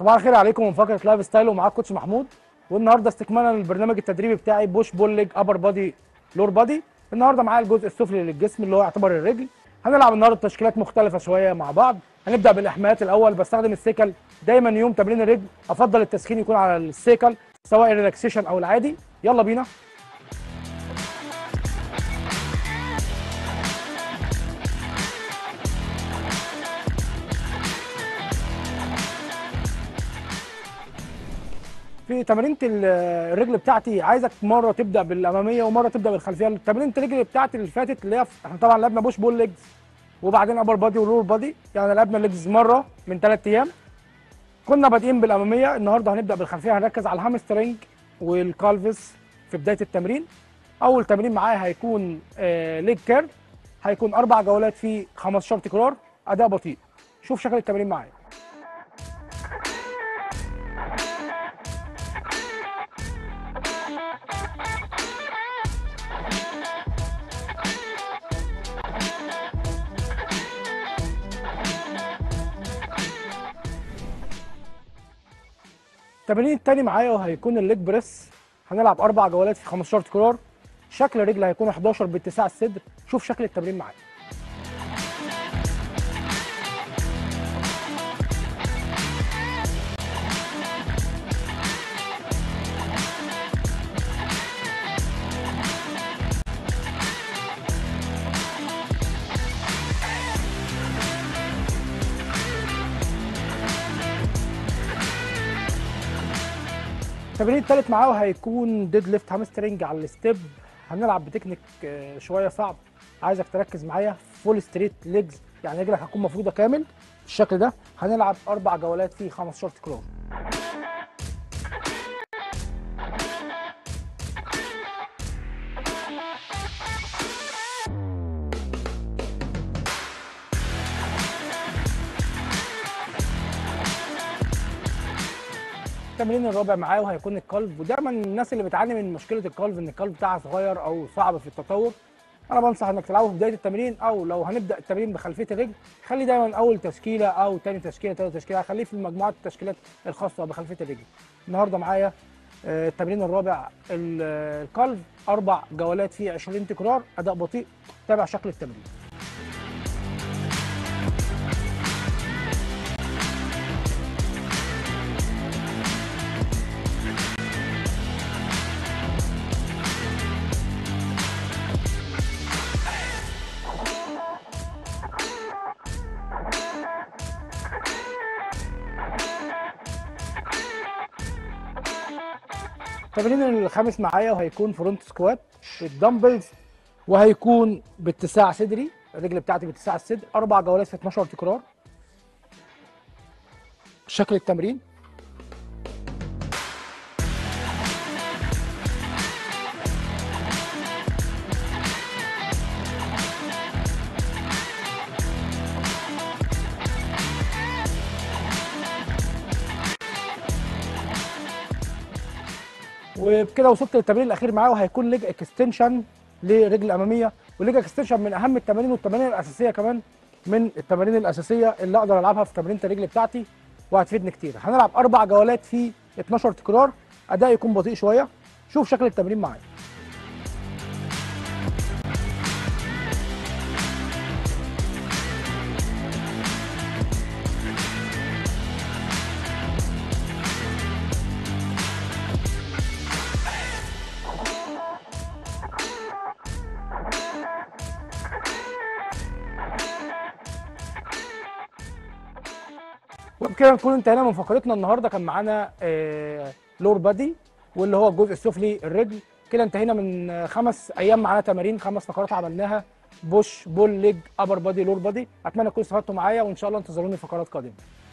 صباح الخير عليكم من فقره لايف ستايل ومعاكم كوتش محمود والنهارده استكمالا للبرنامج التدريبي بتاعي بوش بول ليج ابر بادي لور بادي النهارده معايا الجزء السفلي للجسم اللي هو يعتبر الرجل هنلعب النهارده تشكيلات مختلفه شويه مع بعض هنبدا بالاحماءات الاول بستخدم السيكل دايما يوم تمرين الرجل افضل التسخين يكون على السيكل سواء الريلاكسيشن او العادي يلا بينا في تمرينه ال- الرجل بتاعتي عايزك مره تبدا بالاماميه ومره تبدا بالخلفيه تمرينه الرجل بتاعتي اللي فاتت اللي هي في- احنا طبعا لعبنا بوش بول ليجز وبعدين ابر بادي ولور بادي يعني لعبنا ليجز مره من ثلاث ايام كنا بادئين بالاماميه النهارده هنبدا بالخلفيه هنركز على الهامسترنج والكالفس في بدايه التمرين اول تمرين معايا هيكون آه ليج كيرل هيكون اربع جولات فيه 15 تكرار اداء بطيء شوف شكل التمرين معايا التمرين التاني معايا وهيكون الليج بريس هنلعب اربع جولات في 15 تكرار شكل الرجل هيكون 11 باتساع الصدر شوف شكل التمرين معايا التمرين التالت معاه هيكون ديد ليفت هامسترنج على الستيب هنلعب بتكنيك آه، شويه صعب عايزك تركز معايا فول ستريت ليجز يعني رجلك هتكون مفروضه كامل بالشكل ده هنلعب اربع جولات فيه 15 تكرار التمرين الرابع معاه وهيكون الكالف ودايما الناس اللي بتعاني من مشكله الكالف ان الكالف بتاعها صغير او صعب في التطور انا بنصح انك تلعبه في بدايه التمرين او لو هنبدا التمرين بخلفيه الرجل خلي دايما اول تشكيله او تاني تشكيله تالت تشكيله خليه في مجموعه التشكيلات الخاصه بخلفيه الرجل النهارده معايا آه، التمرين الرابع ال- آه، الكالف اربع جولات فيه 20 تكرار اداء بطيء تابع شكل التمرين التمرين الخامس معايا وهيكون فرونت سكوات بالدمبلز وهيكون باتساع صدري الرجل بتاعتي باتساع الصدر اربع جولات في 12 تكرار شكل التمرين وبكده وصلت للتمرين الاخير معاه وهيكون ليج اكستنشن لرجل الاماميه والليج اكستنشن من اهم التمارين والتمارين الاساسيه كمان من التمارين الاساسيه اللي اقدر العبها في تمرينه الرجل بتاعتي وهتفيدني كتير هنلعب اربع جولات في 12 تكرار اداء يكون بطيء شويه شوف شكل التمرين معايا وبكده نكون انتهينا من فقرتنا النهارده كان معانا آه لور بادي واللي هو الجزء السفلي الرجل كده انتهينا من آه، خمس ايام معانا تمارين خمس فقرات عملناها بوش بول ليج ابر بادي لور بادي اتمنى تكونوا استفدتوا معايا وان شاء الله انتظروني في فقرات قادمه